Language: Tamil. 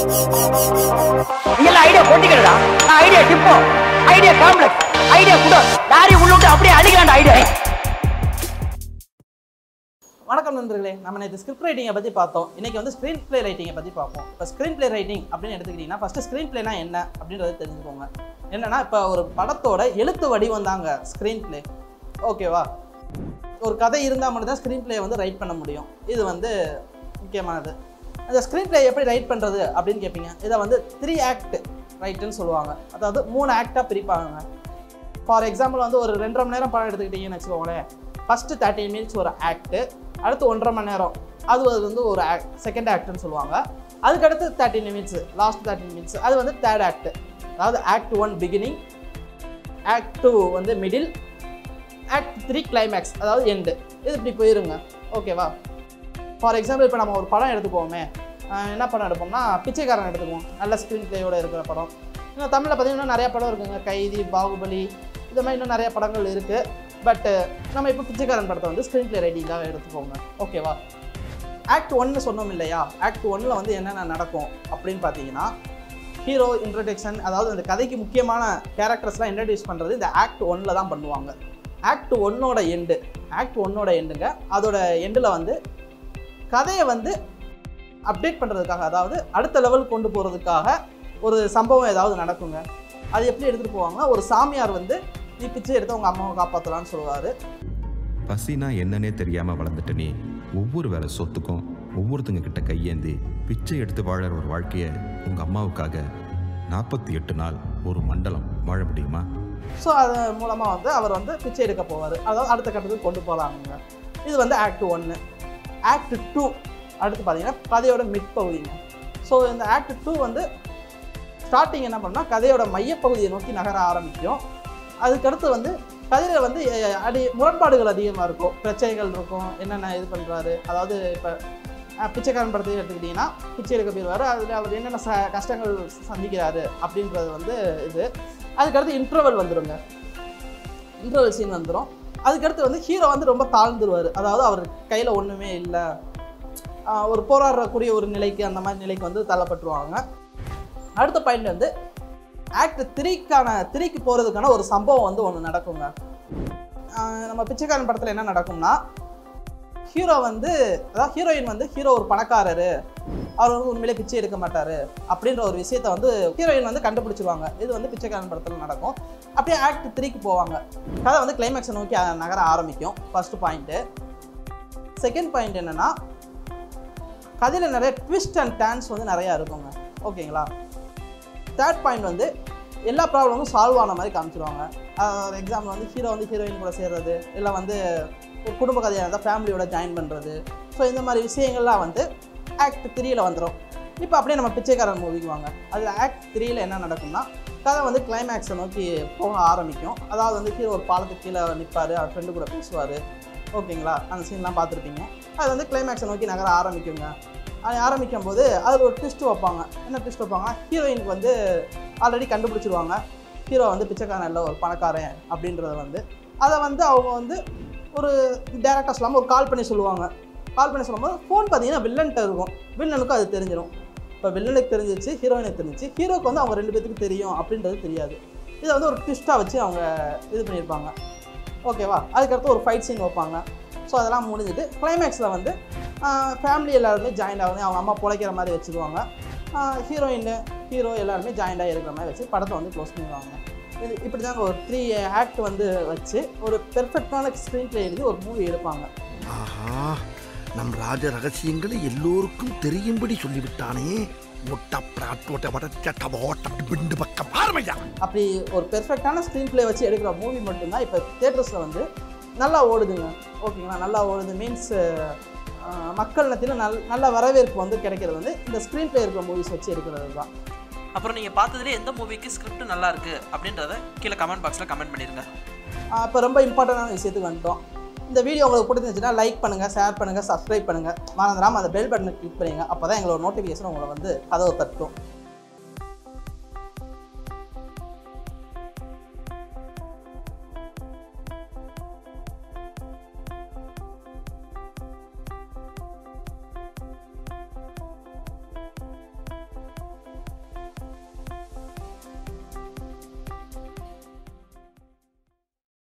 நீ எல்லாம் ஐடியா போட்டிக்கிறடா நான் idea depot idea complex idea கூட லாரி உள்ளுட்டு அப்படியே அடிக்கிறான்டா ஐடியா வணக்கம் நண்பர்களே நம்ம நேற்று ஸ்கிரிப்ட் ரைட்டிங்கை பற்றி பார்த்தோம் இன்னைக்கு வந்து ஸ்க்ரீன் ப்ளே ரைட்டிங்கை பற்றி பார்ப்போம் இப்போ ஸ்க்ரீன் ப்ளே ரைட்டிங் அப்படின்னு எடுத்துக்கிட்டிங்கன்னா ஃபஸ்ட்டு ஸ்க்ரீன் ப்ளேனா என்ன அப்படின்றத தெரிஞ்சுக்கோங்க என்னன்னா இப்போ ஒரு படத்தோட எழுத்து வடிவம் தாங்க ஸ்க்ரீன் ப்ளே ஓகேவா ஒரு கதை இருந்தால் மட்டும்தான் ஸ்க்ரீன் ப்ளே வந்து ரைட் பண்ண முடியும் இது வந்து முக்கியமானது அந்த ஸ்க்ரீன் ப்ளே எப்படி ரைட் பண்ணுறது அப்படின்னு கேட்பீங்க இதை வந்து த்ரீ ஆக்ட் ரைட்டுன்னு சொல்லுவாங்க அதாவது மூணு ஆக்டாக பிரிப்பாங்க ஃபார் எக்ஸாம்பிள் வந்து ஒரு ரெண்டரை மணி நேரம் படம் எடுத்துக்கிட்டீங்கன்னு வச்சுக்கோங்களேன் ஃபஸ்ட்டு தேர்ட்டின் மினிட்ஸ் ஒரு ஆக்ட்டு அடுத்து ஒன்றரை மணி நேரம் அது வந்து ஒரு ஆக்ட் செகண்ட் ஆக்ட்னு சொல்லுவாங்க அதுக்கடுத்து thirteen minutes last thirteen minutes அது வந்து தேர்ட் ஆக்ட் அதாவது act one beginning act two வந்து மிடில் ஆக்ட் த்ரீ கிளைமேக்ஸ் அதாவது எண்டு இது இப்படி போயிருங்க ஓகேவா ஃபார் எக்ஸாம்பிள் இப்போ நம்ம ஒரு படம் எடுத்துக்குவோமே ஆஹ் என்ன படம் எடுப்போம்னா பிச்சைக்காரன் எடுத்துக்குவோம் நல்ல ஸ்க்ரீன் பிளேயோட இருக்கிற படம் இன்னும் தமிழில் பார்த்தீங்கன்னா நிறைய படம் இருக்குங்க கைதி பாகுபலி இது மாதிரி இன்னும் நிறைய படங்கள் இருக்குது பட்டு நம்ம இப்போ பிச்சைக்காரன் படத்தை வந்து ஸ்க்ரீன் பிளே ரைட்டிங்காக எடுத்துக்கோங்க ஓகேவா ஆக்ட் ஒன்னு சொன்னோம் இல்லையா ஆக்ட் ஒன்னில் வந்து என்னென்ன நடக்கும் அப்படின்னு பார்த்தீங்கன்னா ஹீரோ இன்ட்ரடக்ஷன் அதாவது அந்த கதைக்கு முக்கியமான கேரக்டர்ஸ்லாம் இன்ட்ரடியூஸ் பண்ணுறது இந்த ஆக்ட் ஒன்னில் தான் பண்ணுவாங்க ஆக்ட் ஒன்னோட எண்டு ஆக்ட் ஒன்னோட எண்டுங்க அதோட எண்டில் வந்து கதையை வந்து அப்டேட் பண்ணுறதுக்காக அதாவது அடுத்த லெவல் கொண்டு போகிறதுக்காக ஒரு சம்பவம் ஏதாவது நடக்குங்க அது எப்படி எடுத்துகிட்டு போவாங்கன்னா ஒரு சாமியார் வந்து நீ பிச்சை எடுத்து உங்கள் அம்மாவை காப்பாற்றலான்னு சொல்லுவார் பசினா என்னன்னே தெரியாம வளர்ந்துட்ட நீ ஒவ்வொரு வேலை சொத்துக்கும் ஒவ்வொருத்தங்க கிட்ட கையேந்தி பிச்சை எடுத்து வாழற ஒரு வாழ்க்கைய உங்க அம்மாவுக்காக நாற்பத்தி எட்டு நாள் ஒரு மண்டலம் வாழ முடியுமா ஸோ அது மூலமாக வந்து அவர் வந்து பிச்சை எடுக்க போவார் அதாவது அடுத்த கட்டத்துக்கு கொண்டு போகலாங்க இது வந்து ஆக்ட் ஒன்று ஆக்ட் டூ அடுத்து பார்த்தீங்கன்னா கதையோட மிட் பகுதிங்க ஸோ இந்த ஆக்ட் டூ வந்து ஸ்டார்டிங் என்ன பண்ணால் கதையோட மையப்பகுதியை நோக்கி நகர ஆரம்பிக்கும் அதுக்கடுத்து வந்து கதையில் வந்து அஹ், அடி முரண்பாடுகள் அதிகமாக இருக்கும் பிரச்சனைகள் இருக்கும் என்னென்ன இது பண்ணுறாரு அதாவது இப்போ பிச்சைக்காரன் படத்தையும் எடுத்துக்கிட்டிங்கன்னா பிச்சை எடுக்க போயிடுவார் அதில் அவர் என்னென்ன ச கஷ்டங்கள் சந்திக்கிறாரு அப்படின்றது வந்து இது அதுக்கடுத்து இன்டர்வல் வந்துருங்க இன்டர்வல் சீன் வந்துடும் அதுக்கடுத்து வந்து ஹீரோ வந்து ரொம்ப தாழ்ந்துருவார் அதாவது அவர் கையில் ஒன்றுமே இல்லை ஆஹ் ஒரு போராடக்கூடிய ஒரு நிலைக்கு அந்த மாதிரி நிலைக்கு வந்து தள்ளப்பட்டுருவாங்க அடுத்த பாயிண்ட் வந்து ஆக்ட் த்ரீக்கான த்ரீக்கு போகிறதுக்கான ஒரு சம்பவம் வந்து ஒன்று நடக்குங்க ஆஹ் நம்ம பிச்சைக்காரன் படத்தில் என்ன நடக்கும்னா ஹீரோ வந்து அதாவது ஹீரோயின் வந்து ஹீரோ ஒரு பணக்காரரு அவர் வந்து உண்மையிலே பிச்சை எடுக்க மாட்டாரு அப்படின்ற ஒரு விஷயத்த வந்து ஹீரோயின் வந்து கண்டுபிடிச்சிருவாங்க இது வந்து பிச்சைக்காரன் படத்தில் நடக்கும் அப்படியே ஆக்ட் த்ரீக்கு போவாங்க கதை வந்து கிளைமேக்ஸை நோக்கி அ- நகர ஆரம்பிக்கும் ஃபர்ஸ்ட் பாயிண்ட்டு செகண்ட் பாயிண்ட் என்னன்னா கதையில் நிறைய ட்விஸ்ட் அண்ட் டேன்ஸ் வந்து நிறையா இருக்குங்க ஓகேங்களா தேர்ட் பாயிண்ட் வந்து எல்லா ப்ராப்ளமும் சால்வ் ஆன மாதிரி காமிச்சிருவாங்க எக்ஸாம்பிள் வந்து ஹீரோ வந்து ஹீரோயின் கூட சேர்றது இல்லை வந்து ஒரு குடும்ப கதையாக இருந்தால் ஃபேமிலியோட ஜாயின் பண்ணுறது ஸோ இந்த மாதிரி விஷயங்கள்லாம் வந்து ஆக்ட் த்ரீயில் வந்துடும் இப்போ அப்படியே நம்ம பிச்சைக்காரன் மூவிக்கு வாங்க அதில் ஆக்ட் த்ரீயில் என்ன நடக்கும்னா கதை வந்து கிளைமேக்ஸை நோக்கி போக ஆரம்பிக்கும் அதாவது வந்து ஹீரோ ஒரு பாலத்துக்கு கீழே நிற்பார் அவர் ஃப்ரெண்டு கூட பேசுவார் ஓகேங்களா அந்த சீன்லாம் பார்த்துருப்பீங்க அது வந்து கிளைமேக்ஸை நோக்கி நகர ஆரம்பிக்குங்க அது ஆரம்பிக்கும் போது அதில் ஒரு ட்விஸ்ட் வைப்பாங்க என்ன ட்விஸ்ட் வைப்பாங்கன்னா ஹீரோயினுக்கு வந்து ஆல்ரெடி கண்டுபிடிச்சிருவாங்க ஹீரோ வந்து பிச்சைக்காரன் இல்லை ஒரு பணக்காரன் அப்படின்றத வந்து அதை வந்து அவங்க வந்து ஒரு டேரக்டாக சொல்லாமல் ஒரு கால் பண்ணி சொல்லுவாங்க கால் பண்ணி சொல்லும்போது ஃபோன் பார்த்தீங்கன்னா வில்லன்ட்ட இருக்கும் வில்லனுக்கும் அது தெரிஞ்சிடும் இப்போ வில்லனுக்கு தெரிஞ்சிச்சு ஹீரோயினுக்கு தெரிஞ்சிச்சு ஹீரோக்கு வந்து அவங்க ரெண்டு பேத்துக்கு தெரியும் அப்படின்றது தெரியாது இதை வந்து ஒரு ட்விஸ்ட்டாக வச்சு அவங்க இது பண்ணியிருப்பாங்க ஓகேவா அதுக்கடுத்து ஒரு ஃபைட் சீன் வைப்பாங்க ஸோ அதெல்லாம் முடிஞ்சுட்டு கிளைமேக்ஸில் வந்து ஃபேமிலி எல்லாருமே ஜாயின் ஆகுது அவங்க அம்மா பிழைக்கிற மாதிரி வச்சுருவாங்க ஹீரோயின் ஹீரோ எல்லாருமே ஜாயிண்டாக இருக்கிற மாதிரி வச்சு படத்தை வந்து க்ளோஸ் பண்ணிடுவாங்க இது இப்படி தாங்க ஒரு த்ரீ ஆக்ட் வந்து வச்சு ஒரு பெர்ஃபெக்டான ஸ்க்ரீன் ப்ளே எழுதி ஒரு மூவி எடுப்பாங்க ஆஹா நம் ராஜ ரகசியங்களை எல்லோருக்கும் தெரியும்படி சொல்லிவிட்டானே முட்டை பிராட்டோட்ட வடச்சட்ட ஓட்ட பிண்டு பக்கம் ஆரம்பியா அப்படி ஒரு பெர்ஃபெக்டான ஸ்க்ரீன் ப்ளே வச்சு எடுக்கிற மூவி மட்டும்தான் இப்போ தேட்டர்ஸில் வந்து நல்லா ஓடுதுங்க ஓகேங்களா நல்லா ஓடுது மீன்ஸ் மக்கள் மத்தியில் நல் நல்ல வரவேற்பு வந்து கிடைக்கிறது வந்து இந்த ஸ்க்ரீன் ப்ளே இருக்கிற மூவிஸ் வச்சு எடுக்கிறது தான் அப்புறம் நீங்கள் பார்த்ததுலேயே எந்த மூவிக்கு ஸ்கிரிப்ட் நல்லா இருக்கு அப்படின்றத கீழே கமெண்ட் பாக்ஸில் கமெண்ட் பண்ணிடுங்க இப்போ ரொம்ப இம்பார்ட்டண்டான விஷயத்துக்கு வந்துட்டோம் இந்த வீடியோ உங்களுக்கு பிடிச்சிருந்துச்சுன்னா லைக் பண்ணுங்கள் ஷேர் பண்ணுங்கள் சப்ஸ்கிரைப் பண்ணுங்கள் மறந்துடாமல் அந்த பெல் பட்டனை கிளிக் பண்ணுங்க அப்போ தான் எங்களோட நோட்டிஃபிகேஷன் உங்களை வந்து கதவை தட்டும்